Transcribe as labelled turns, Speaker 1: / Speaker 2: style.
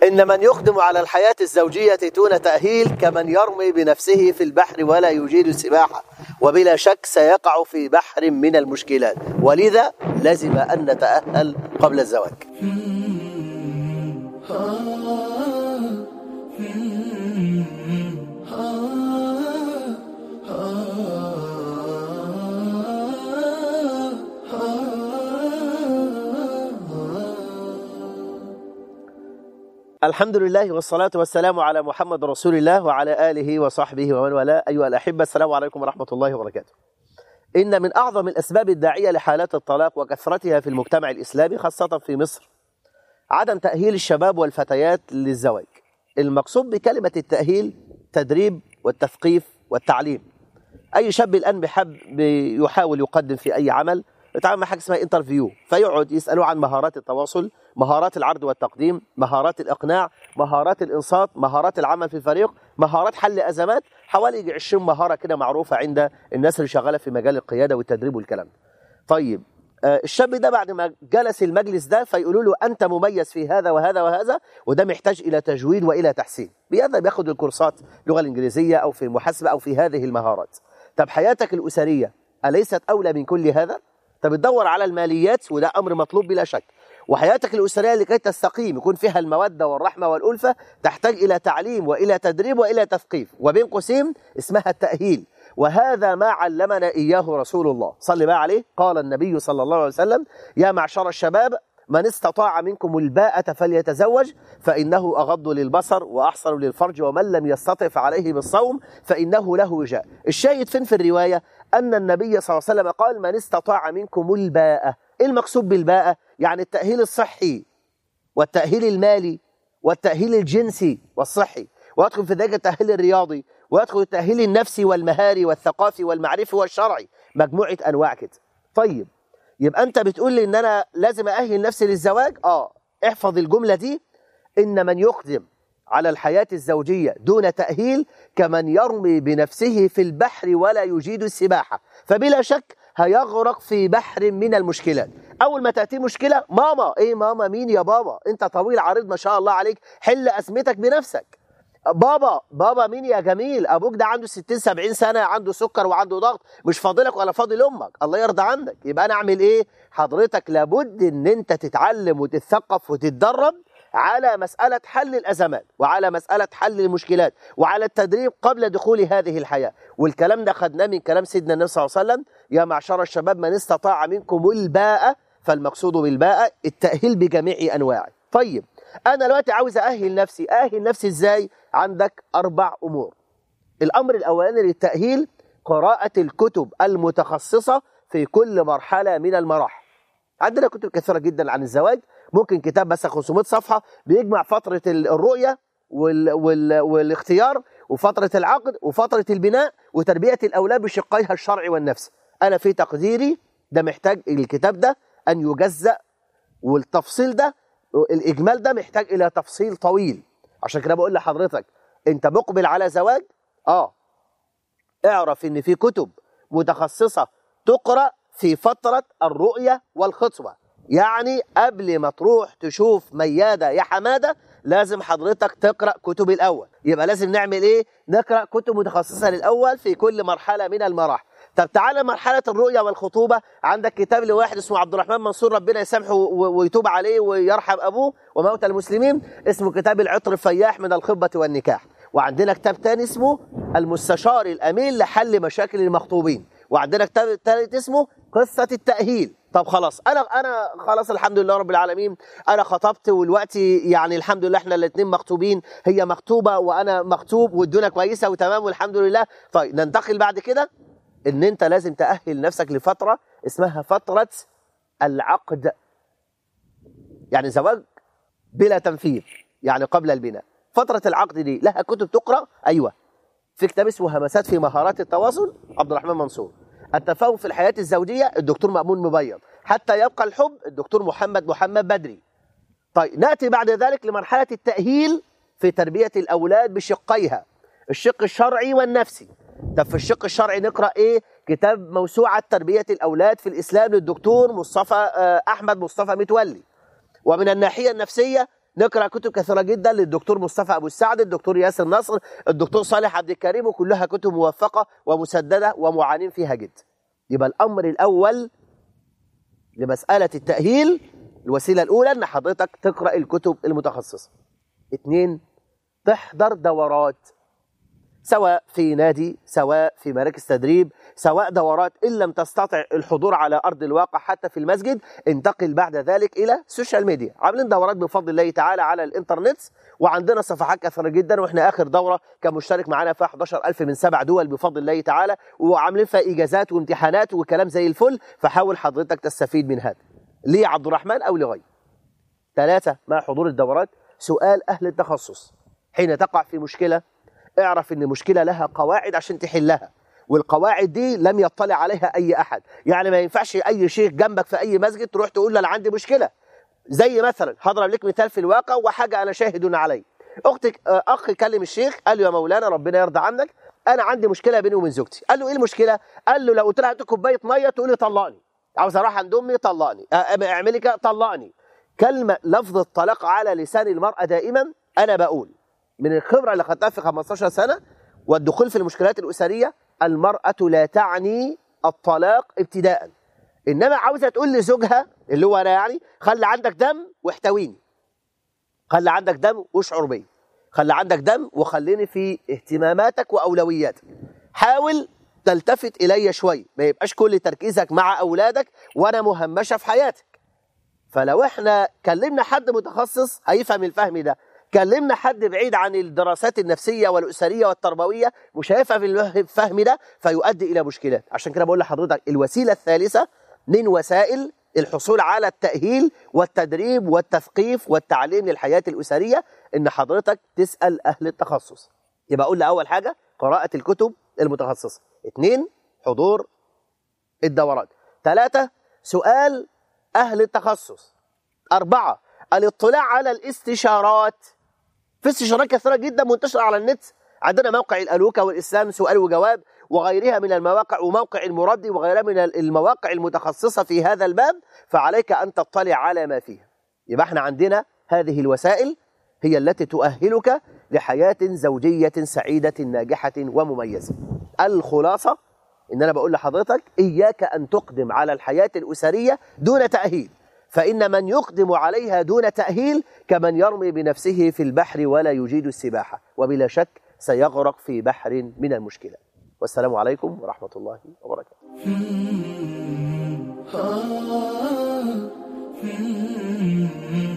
Speaker 1: إن من يقدم على الحياة الزوجية دون تأهيل كمن يرمي بنفسه في البحر ولا يجيد السباحة وبلا شك سيقع في بحر من المشكلات ولذا لازم أن نتأهل قبل الزواج الحمد لله والصلاة والسلام على محمد رسول الله وعلى آله وصحبه ومن والاه أيها الأحبة السلام عليكم ورحمة الله وبركاته إن من أعظم الأسباب الداعية لحالات الطلاق وكثرتها في المجتمع الإسلامي خاصة في مصر عدم تأهيل الشباب والفتيات للزواج المقصود بكلمة التأهيل تدريب والتثقيف والتعليم أي شاب الآن بحب يحاول يقدم في أي عمل يتعامل مع حاجة اسمها انترفيو فيقعد يسألوه عن مهارات التواصل مهارات العرض والتقديم مهارات الإقناع مهارات الإنصات مهارات العمل في الفريق مهارات حل أزمات حوالي يجي 20 مهارة كده معروفة عند الناس اللي شغالة في مجال القيادة والتدريب والكلام طيب آه الشاب ده بعد ما جلس المجلس ده فيقولوا له أنت مميز في هذا وهذا وهذا وده محتاج إلى تجويد وإلى تحسين بيذهب ياخد الكورسات اللغة الإنجليزية أو في محاسبة أو في هذه المهارات طب حياتك الأسرية أليست أولى من كل هذا؟ انت بتدور على الماليات وده امر مطلوب بلا شك وحياتك الاسريه لكي تستقيم يكون فيها الموده والرحمه والالفه تحتاج الى تعليم والى تدريب والى تثقيف وبين قوسين اسمها التاهيل وهذا ما علمنا اياه رسول الله صلى بقى عليه قال النبي صلى الله عليه وسلم يا معشر الشباب من استطاع منكم الباءة فليتزوج فإنه أغض للبصر وأحصن للفرج ومن لم يستطع فعليه بالصوم فإنه له وجاء الشاهد فين في الرواية أن النبي صلى الله عليه وسلم قال من استطاع منكم الباءة إيه المقصود بالباءة يعني التأهيل الصحي والتأهيل المالي والتأهيل الجنسي والصحي ويدخل في ذلك التأهيل الرياضي ويدخل التأهيل النفسي والمهاري والثقافي والمعرفي والشرعي مجموعة أنواع كده طيب يبقى أنت بتقول لي إن أنا لازم أأهل نفسي للزواج آه احفظ الجملة دي إن من يقدم على الحياة الزوجية دون تأهيل كمن يرمي بنفسه في البحر ولا يجيد السباحة فبلا شك هيغرق في بحر من المشكلات أول ما تأتي مشكلة ماما إيه ماما مين يا بابا أنت طويل عريض ما شاء الله عليك حل أزمتك بنفسك بابا بابا مين يا جميل ابوك ده عنده 60 70 سنه عنده سكر وعنده ضغط مش فاضلك ولا فاضل امك الله يرضى عنك يبقى انا اعمل ايه حضرتك لابد ان انت تتعلم وتتثقف وتتدرب على مسألة حل الأزمات وعلى مسألة حل المشكلات وعلى التدريب قبل دخول هذه الحياة والكلام ده خدناه من كلام سيدنا النبي صلى الله عليه وسلم يا معشر الشباب من استطاع منكم الباء فالمقصود بالباء التأهيل بجميع أنواعه طيب أنا دلوقتي عاوز أأهل نفسي أأهل نفسي إزاي عندك أربع أمور الأمر الأولاني للتأهيل قراءة الكتب المتخصصة في كل مرحلة من المراحل عندنا كتب كثيرة جدا عن الزواج ممكن كتاب بس 500 صفحة بيجمع فترة الرؤية وال وال والاختيار وفترة العقد وفترة البناء وتربية الأولاد بشقيها الشرعي والنفسي أنا في تقديري ده محتاج الكتاب ده أن يجزأ والتفصيل ده الإجمال ده محتاج إلى تفصيل طويل عشان كده بقول لحضرتك أنت مقبل على زواج آه اعرف إن في كتب متخصصة تقرأ في فترة الرؤية والخطوة يعني قبل ما تروح تشوف ميادة يا حمادة لازم حضرتك تقرأ كتب الأول يبقى لازم نعمل إيه؟ نقرأ كتب متخصصة للأول في كل مرحلة من المراحل طب تعالى مرحلة الرؤية والخطوبة عندك كتاب لواحد اسمه عبد الرحمن منصور ربنا يسامحه ويتوب عليه ويرحم أبوه وموتى المسلمين اسمه كتاب العطر الفياح من الخطبة والنكاح وعندنا كتاب تاني اسمه المستشار الأمين لحل مشاكل المخطوبين وعندنا كتاب ثالث اسمه قصة التأهيل طب خلاص انا انا خلاص الحمد لله رب العالمين انا خطبت والوقتي يعني الحمد لله احنا الاثنين مخطوبين هي مخطوبه وانا مخطوب والدنيا كويسه وتمام والحمد لله طيب ننتقل بعد كده ان انت لازم تاهل نفسك لفتره اسمها فتره العقد يعني زواج بلا تنفيذ يعني قبل البناء فتره العقد دي لها كتب تقرا ايوه في كتاب اسمه همسات في مهارات التواصل عبد الرحمن منصور التفاهم في الحياة الزوجية الدكتور مأمون مبيض حتى يبقى الحب الدكتور محمد محمد بدري طيب نأتي بعد ذلك لمرحلة التأهيل في تربية الأولاد بشقيها الشق الشرعي والنفسي طب في الشق الشرعي نقرأ إيه كتاب موسوعة تربية الأولاد في الإسلام للدكتور مصطفى أحمد مصطفى متولي ومن الناحية النفسية نقرا كتب كثيره جدا للدكتور مصطفى ابو السعد الدكتور ياسر نصر الدكتور صالح عبد الكريم وكلها كتب موفقه ومسدده ومعانين فيها جدا يبقى الامر الاول لمساله التاهيل الوسيله الاولى ان حضرتك تقرا الكتب المتخصصه اثنين تحضر دورات سواء في نادي سواء في مراكز تدريب سواء دورات إن لم تستطع الحضور على أرض الواقع حتى في المسجد انتقل بعد ذلك إلى السوشيال ميديا عاملين دورات بفضل الله تعالى على الإنترنت وعندنا صفحات كثيرة جدا وإحنا آخر دورة كان مشترك معانا فيها 11000 من سبع دول بفضل الله تعالى وعاملين فيها إجازات وامتحانات وكلام زي الفل فحاول حضرتك تستفيد من هذا ليه عبد الرحمن أو لغيره ثلاثة مع حضور الدورات سؤال أهل التخصص حين تقع في مشكلة اعرف ان مشكله لها قواعد عشان تحلها والقواعد دي لم يطلع عليها اي احد يعني ما ينفعش اي شيخ جنبك في اي مسجد تروح تقول له انا عندي مشكله زي مثلا هضرب لك مثال في الواقع وحاجه انا شاهد عليه اختك اخ كلم الشيخ قال له يا مولانا ربنا يرضى عنك انا عندي مشكله بيني وبين زوجتي قال له ايه المشكله قال له لو قلت لها هات كوبايه ميه تقول لي طلقني عاوز اروح عند امي طلقني اعملي كده طلقني كلمه لفظ الطلاق على لسان المراه دائما انا بقول من الخبرة اللي خدتها في 15 سنة والدخول في المشكلات الأسرية المرأة لا تعني الطلاق ابتداء إنما عاوزة تقول لزوجها اللي هو أنا يعني خلي عندك دم واحتويني خلي عندك دم واشعر بي خلي عندك دم وخليني في اهتماماتك وأولوياتك حاول تلتفت إلي شوي ما يبقاش كل تركيزك مع أولادك وأنا مهمشة في حياتك فلو احنا كلمنا حد متخصص هيفهم الفهم ده كلمنا حد بعيد عن الدراسات النفسية والأسرية والتربوية مش هيفهم الفهم ده فيؤدي إلى مشكلات عشان كده بقول لحضرتك الوسيلة الثالثة من وسائل الحصول على التأهيل والتدريب والتثقيف والتعليم للحياة الأسرية إن حضرتك تسأل أهل التخصص يبقى أقول أول حاجة قراءة الكتب المتخصصة اثنين حضور الدورات ثلاثة سؤال أهل التخصص أربعة الاطلاع على الاستشارات في استشارات كثيرة جدا منتشرة على النت عندنا موقع الألوكة والإسلام سؤال وجواب وغيرها من المواقع وموقع المردي وغيرها من المواقع المتخصصة في هذا الباب فعليك أن تطلع على ما فيها يبقى احنا عندنا هذه الوسائل هي التي تؤهلك لحياة زوجية سعيدة ناجحة ومميزة الخلاصة إن أنا بقول لحضرتك إياك أن تقدم على الحياة الأسرية دون تأهيل فإن من يقدم عليها دون تأهيل كمن يرمي بنفسه في البحر ولا يجيد السباحة وبلا شك سيغرق في بحر من المشكلة والسلام عليكم ورحمة الله وبركاته